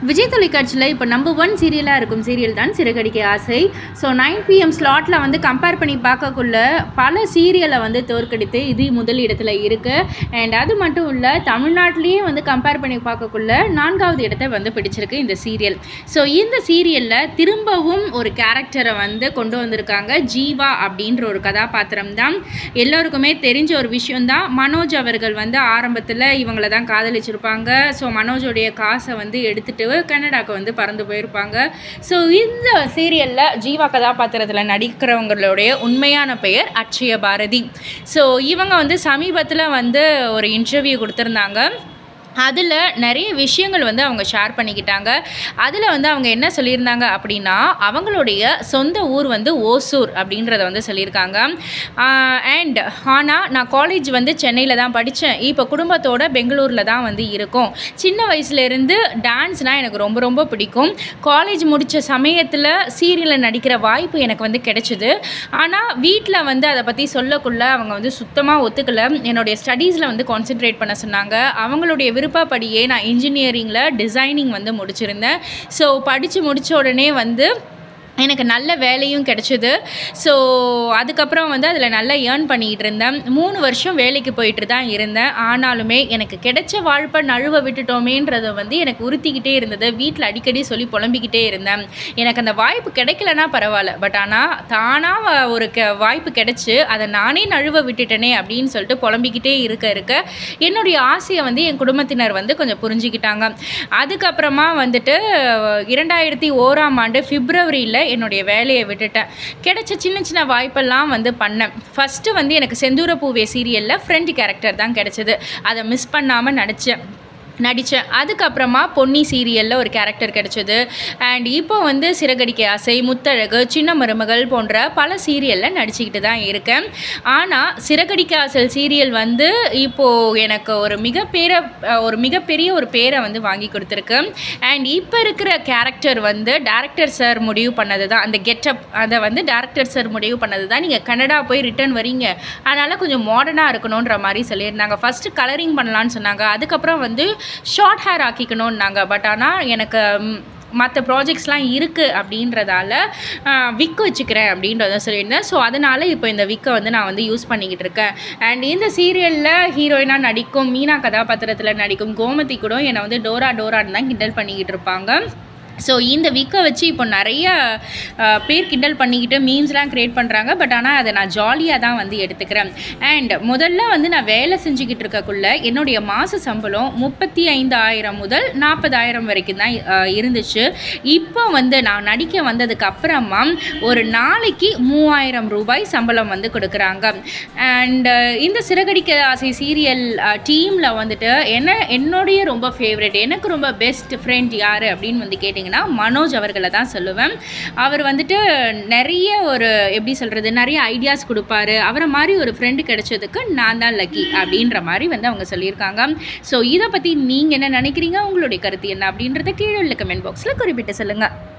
விஜய் தொலைக்காட்சியில் இப்போ number one சீரியலாக இருக்கும் சீரியல் தான் சிறகடிக்க ஆசை ஸோ நைன் பிஎம் ஸ்லாட்டில் வந்து கம்பேர் பண்ணி பார்க்கக்குள்ள பல சீரியலை வந்து தோற்கடித்து இது முதல் இடத்துல இருக்குது அண்ட் அது மட்டும் இல்லை தமிழ்நாட்டிலேயே வந்து கம்பேர் பண்ணி பார்க்கக்குள்ள நான்காவது இடத்தை வந்து பிடிச்சிருக்கு இந்த சீரியல் ஸோ இந்த சீரியலில் திரும்பவும் ஒரு கேரக்டரை வந்து கொண்டு வந்திருக்காங்க ஜீவா அப்படின்ற ஒரு கதாபாத்திரம் தான் எல்லோருக்குமே தெரிஞ்ச ஒரு விஷயம்தான் மனோஜ் அவர்கள் வந்து ஆரம்பத்தில் இவங்களை தான் காதலிச்சிருப்பாங்க ஸோ மனோஜோடைய காசை வந்து எடுத்துட்டு கனடாக்கு வந்து பறந்து போயிருப்பாங்க ஸோ இந்த சீரியலில் ஜீவா கதாபாத்திரத்தில் நடிக்கிறவங்களுடைய உண்மையான பெயர் அட்சய பாரதி ஸோ இவங்க வந்து சமீபத்தில் வந்து ஒரு இன்டர்வியூ கொடுத்துருந்தாங்க அதில் நிறைய விஷயங்கள் வந்து அவங்க ஷேர் பண்ணிக்கிட்டாங்க அதில் வந்து அவங்க என்ன சொல்லியிருந்தாங்க அப்படின்னா அவங்களுடைய சொந்த ஊர் வந்து ஓசூர் அப்படின்றத வந்து சொல்லியிருக்காங்க அண்ட் ஆனால் நான் காலேஜ் வந்து சென்னையில் தான் படித்தேன் இப்போ குடும்பத்தோட பெங்களூரில் தான் வந்து இருக்கோம் சின்ன வயசுலேருந்து டான்ஸ்னால் எனக்கு ரொம்ப ரொம்ப பிடிக்கும் காலேஜ் முடித்த சமயத்தில் சீரியலில் நடிக்கிற வாய்ப்பு எனக்கு வந்து கிடைச்சிது ஆனால் வீட்டில் வந்து அதை பற்றி சொல்லக்குள்ள அவங்க வந்து சுத்தமாக ஒத்துக்கலை என்னுடைய ஸ்டடீஸில் வந்து கான்சென்ட்ரேட் பண்ண சொன்னாங்க அவங்களுடைய விருப்பப்படியே நான் இன்ஜினியரிங்கில் டிசைனிங் வந்து முடிச்சிருந்தேன் ஸோ படித்து முடித்த உடனே வந்து எனக்கு நல்ல வேலையும் கிடச்சிது ஸோ அதுக்கப்புறம் வந்து அதில் நல்லா ஏர்ன் பண்ணிக்கிட்டு இருந்தேன் மூணு வருஷம் வேலைக்கு போயிட்டு தான் இருந்தேன் ஆனாலுமே எனக்கு கிடைச்ச வாழ்ப்பை நழுவ விட்டுட்டோமேன்றதை வந்து எனக்கு உறுத்திக்கிட்டே இருந்தது வீட்டில் அடிக்கடி சொல்லி புலம்பிக்கிட்டே இருந்தேன் எனக்கு அந்த வாய்ப்பு கிடைக்கலனா பரவாயில்ல பட் ஆனால் தானாக ஒரு க வாய்ப்பு கிடைச்சி அதை நானே நழுவ விட்டுட்டேனே அப்படின்னு சொல்லிட்டு புலம்பிக்கிட்டே இருக்க இருக்க என்னுடைய ஆசையை வந்து என் குடும்பத்தினர் வந்து கொஞ்சம் புரிஞ்சுக்கிட்டாங்க அதுக்கப்புறமா வந்துட்டு இரண்டாயிரத்தி ஓராம் ஆண்டு பிப்ரவரியில் என்னுடைய வேலையை விட்டுட்டேன் கிடைச்ச சின்ன சின்ன வாய்ப்பெல்லாம் வந்து பண்ணேன் ஃபஸ்ட்டு வந்து எனக்கு செந்தூர பூவே சீரியலில் ஃப்ரெண்ட் கேரக்டர் தான் கிடச்சிது அதை மிஸ் பண்ணாமல் நடித்தேன் நடித்தேன் அதுக்கப்புறமா பொன்னி சீரியலில் ஒரு கேரக்டர் கிடச்சிது அண்ட் இப்போ வந்து சிறகடிக்க ஆசை முத்தழகு சின்ன மருமகள் போன்ற பல சீரியலில் நடிச்சுக்கிட்டு தான் இருக்கேன் ஆனால் சிறகடிக்க ஆசை சீரியல் வந்து இப்போது எனக்கு ஒரு மிகப்பெரிய ஒரு மிகப்பெரிய ஒரு பேரை வந்து வாங்கி கொடுத்துருக்கு அண்ட் இப்போ இருக்கிற கேரக்டர் வந்து டேரக்டர் சார் முடிவு பண்ணது தான் அந்த கெட்டப் அதை வந்து டேரக்டர் சார் முடிவு பண்ணது தான் நீங்கள் கனடா போய் ரிட்டர்ன் வரீங்க அதனால் கொஞ்சம் மாடர்னாக இருக்கணுன்ற மாதிரி சொல்லியிருந்தாங்க ஃபஸ்ட்டு கலரிங் பண்ணலான்னு சொன்னாங்க அதுக்கப்புறம் வந்து ஷார்ட் ஹேர் ஆக்கிக்கணும்னாங்க பட் ஆனால் எனக்கு மற்ற ப்ராஜெக்ட்ஸ்லாம் இருக்குது அப்படின்றதால விக் வச்சுக்கிறேன் அப்படின்றத சொல்லியிருந்தேன் ஸோ அதனால் இப்போ இந்த விக்கை வந்து நான் வந்து யூஸ் பண்ணிக்கிட்டு இருக்கேன் அண்ட் இந்த சீரியலில் ஹீரோயினாக நடிக்கும் மீனா கதாபாத்திரத்தில் நடிக்கும் கோமதி கூட என்னை வந்து டோரா டோரான்னு தான் கிண்டல் பண்ணிக்கிட்டு இருப்பாங்க ஸோ இந்த விக்கை வச்சு இப்போ நிறைய பேர் கிண்டல் பண்ணிக்கிட்டு மீம்ஸ்லாம் க்ரியேட் பண்ணுறாங்க பட் ஆனால் அதை நான் ஜாலியாக தான் வந்து எடுத்துக்கிறேன் அண்ட் முதல்ல வந்து நான் வேலை செஞ்சுக்கிட்டு இருக்கக்குள்ள என்னுடைய மாத சம்பளம் முப்பத்தி ஐந்து ஆயிரம் முதல் நாற்பதாயிரம் வரைக்கும் தான் இருந்துச்சு இப்போ வந்து நான் நடிக்க வந்ததுக்கு அப்புறமா ஒரு நாளைக்கு மூவாயிரம் ரூபாய் சம்பளம் வந்து கொடுக்குறாங்க அண்ட் இந்த சிறகடிக்க ஆசை சீரியல் டீமில் வந்துட்டு என்ன என்னுடைய ரொம்ப ஃபேவரட் எனக்கு ரொம்ப பெஸ்ட் ஃப்ரெண்ட் யார் அப்படின்னு வந்து கேட்டிங்க பார்த்தீங்கன்னா மனோஜ் அவர்களை தான் சொல்லுவேன் அவர் வந்துட்டு நிறைய ஒரு எப்படி சொல்கிறது நிறைய ஐடியாஸ் கொடுப்பாரு அவரை மாதிரி ஒரு ஃப்ரெண்டு கிடைச்சதுக்கு நான் தான் லக்கி அப்படின்ற மாதிரி வந்து அவங்க சொல்லியிருக்காங்க ஸோ இதை பற்றி நீங்கள் என்ன நினைக்கிறீங்க உங்களுடைய கருத்து என்ன அப்படின்றத கீழே உள்ள கமெண்ட் பாக்ஸில் குறிப்பிட்டு சொல்லுங்கள்